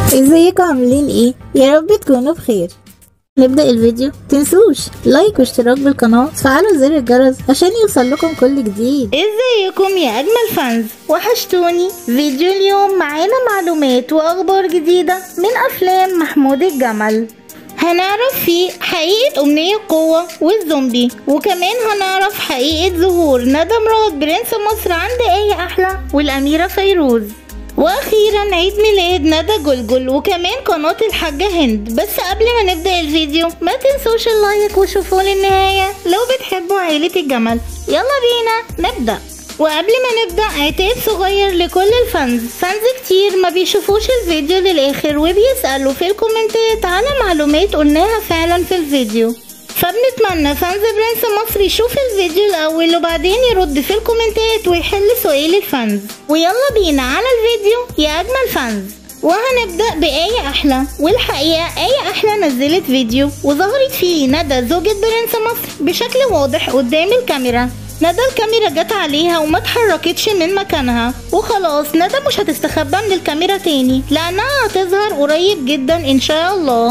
ازيكم عاملين ايه يا رب تكونوا بخير نبدأ الفيديو تنسوش لايك واشتراك بالقناة وتفعلوا زر الجرس عشان يوصل لكم كل جديد ازيكم يا اجمل فانز وحشتوني فيديو اليوم معانا معلومات واخبار جديدة من افلام محمود الجمل هنعرف فيه حقيقة أمنية قوة والزومبي وكمان هنعرف حقيقة ظهور ندى مراد برنس مصر عند آية أحلى والأميرة فيروز واخيرا عيد ميلاد ندى جلجل وكمان قناة الحاجة هند بس قبل ما نبدأ الفيديو ما تنسوش اللايك وشوفوا للنهاية لو بتحبوا عيلة الجمل يلا بينا نبدأ وقبل ما نبدأ عتاب صغير لكل الفانز فانز كتير ما بيشوفوش الفيديو للآخر وبيسألوا في الكومنتات على معلومات قلناها فعلا في الفيديو فبنتمنى فانز برنس مصر يشوف الفيديو الأول وبعدين يرد في الكومنتات ويحل سؤال الفانز ويلا بينا على الفيديو يا أجمل فانز وهنبدأ بآية أحلى والحقيقة آية أحلى نزلت فيديو وظهرت فيه ندى زوجة برنس مصر بشكل واضح قدام الكاميرا ندى الكاميرا جت عليها وما اتحركتش من مكانها وخلاص ندى مش هتستخبى من الكاميرا تاني لأنها هتظهر قريب جدا إن شاء الله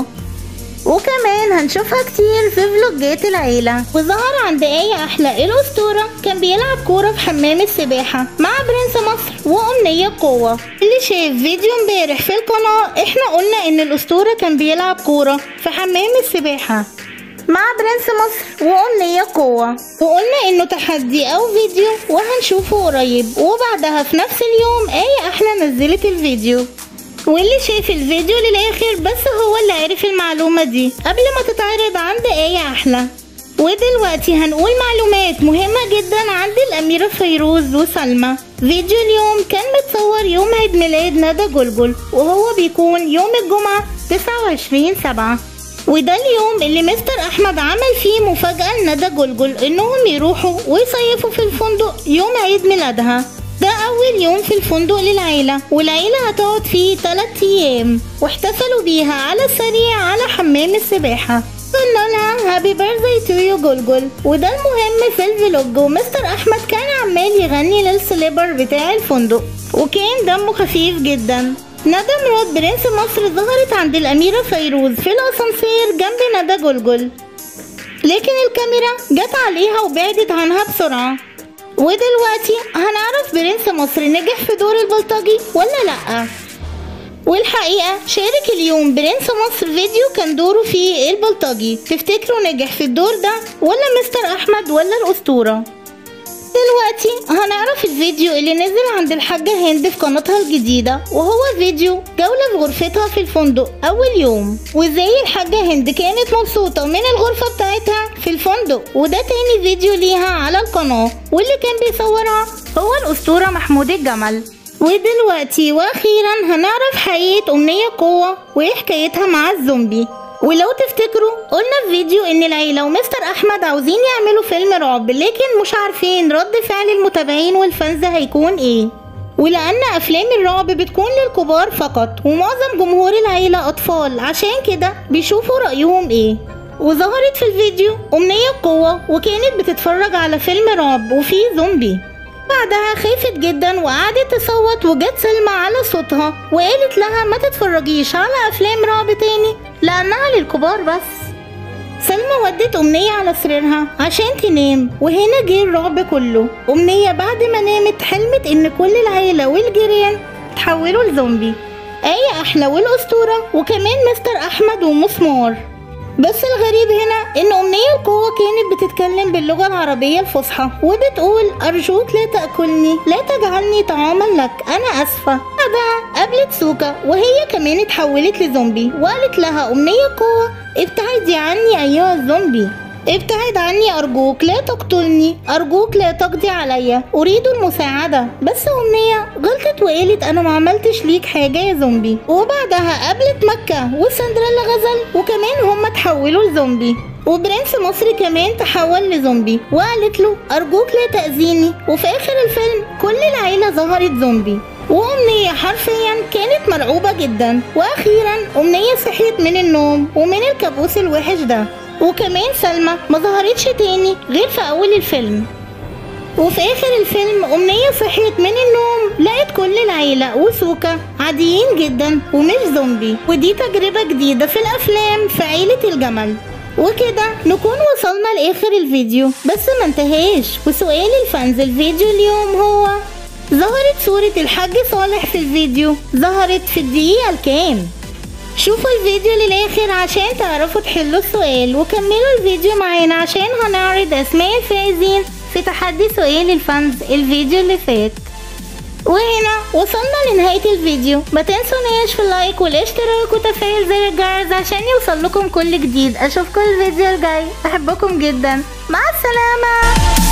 وكمان هنشوفها كتير في فلوجات العيلة وظهر عند آية أحلى الأسطورة كان بيلعب كورة في حمام السباحة مع برنس مصر وأمنية قوة اللي شاف فيديو امبارح في القناة احنا قلنا إن الأسطورة كان بيلعب كورة في حمام السباحة مع برنس مصر وأمنية قوة وقلنا إنه تحدي أو فيديو وهنشوفه قريب وبعدها في نفس اليوم آية أحلى نزلت الفيديو واللي شاف الفيديو للآخر بس هو اللي عرف المعلومة دي قبل ما تتعرض عند آية أحلى ودلوقتي هنقول معلومات مهمة جدا عند الأميرة فيروز وسلمى فيديو اليوم كان متصور يوم عيد ميلاد ندى جلجل وهو بيكون يوم الجمعة 29 سبعة وده اليوم اللي مستر أحمد عمل فيه مفاجأة لندى جلجل إنهم يروحوا ويصيفوا في الفندق يوم عيد ميلادها ده أول يوم في الفندق للعيلة والعيلة هتقعد فيه 3 أيام واحتفلوا بيها على السريع على حمام السباحة قلنا لها هابي بيرثداي تو يو جلجل وده المهم في الفلوج ومستر أحمد كان عمال يغني للسليبر بتاع الفندق وكان دمه خفيف جدا ندى مراد برنس مصر ظهرت عند الأميرة فيروز في الأسانسير جنب ندى جلجل لكن الكاميرا جت عليها وبعدت عنها بسرعة ودلوقتي هنعرف برنس مصر نجح في دور البلطجي ولا لأ والحقيقة شارك اليوم برنس مصر فيديو كان دوره فيه البلطجي تفتكروا نجح في الدور ده ولا مستر أحمد ولا الأسطورة دلوقتي هنعرف الفيديو اللي نزل عند الحاجة هند في قناتها الجديدة وهو فيديو جولة في غرفتها في الفندق أول يوم وازاي الحاجة هند كانت مبسوطة من الغرفة بتاعتها في الفندق وده تاني فيديو ليها على القناة واللي كان بيصورها هو الأسطورة محمود الجمل ودلوقتي واخيرا هنعرف حقيقة أمنية قوة وايه حكايتها مع الزومبي ولو تفتكروا قلنا في فيديو ان العيلة ومستر احمد عاوزين يعملوا فيلم رعب لكن مش عارفين رد فعل المتابعين والفانز هيكون ايه ولان افلام الرعب بتكون للكبار فقط ومعظم جمهور العيلة اطفال عشان كده بيشوفوا رأيهم ايه وظهرت في الفيديو أمنية قوة وكانت بتتفرج على فيلم رعب وفيه زومبي بعدها خافت جدا وقعدت تصوت وجت سلمى على صوتها وقالت لها ما تتفرجيش على افلام رعب تاني لانها للكبار بس سلمى ودت أمنية على سريرها عشان تنام وهنا جه الرعب كله أمنية بعد ما نامت حلمت إن كل العيلة والجيران تحولوا لزومبي آية أحلى والأسطورة وكمان مستر أحمد ومسمار بس الغريب هنا ان امنية القوة كانت بتتكلم باللغة العربية الفصحى وبتقول ارجوك لا تأكلني لا تجعلني طعاما لك انا اسفة بعدها قابلت سوكا وهي كمان اتحولت لزومبي وقالت لها امنية قوة ابتعدي عني ايها الزومبي ابتعد عني أرجوك لا تقتلني أرجوك لا تقضي عليا أريد المساعدة بس أمنية غلطت وقالت أنا ما عملتش ليك حاجة يا زومبي وبعدها قابلت مكة وسندريلا غزل وكمان هم تحولوا لزومبي وبرنس مصري كمان تحول لزومبي وقالت له أرجوك لا تأذيني وفي آخر الفيلم كل العيلة ظهرت زومبي وأمنية حرفيا كانت مرعوبة جدا وأخيرا أمنية صحيت من النوم ومن الكابوس الوحش ده وكمان سلمى ما ظهرتش تاني غير في أول الفيلم وفي آخر الفيلم أمنية صحيت من النوم لقت كل العيلة وسوكا عاديين جدا ومش زومبي ودي تجربة جديدة في الأفلام في عيلة الجمل وكده نكون وصلنا لآخر الفيديو بس ما انتهاش وسؤال الفانز الفيديو اليوم هو ظهرت صورة الحاج صالح في الفيديو ظهرت في الدقيقة الكام شوفوا الفيديو للآخر عشان تعرفوا تحلوا السؤال وكملوا الفيديو معانا عشان هنعرض أسماء الفائزين في تحدي سؤال الفانز الفيديو اللي فات وهنا وصلنا لنهاية الفيديو ما تنسوناش في اللايك والاشتراك وتفعيل زر الجرس عشان يوصل لكم كل جديد اشوفكم الفيديو الجاي احبكم جدا مع السلامة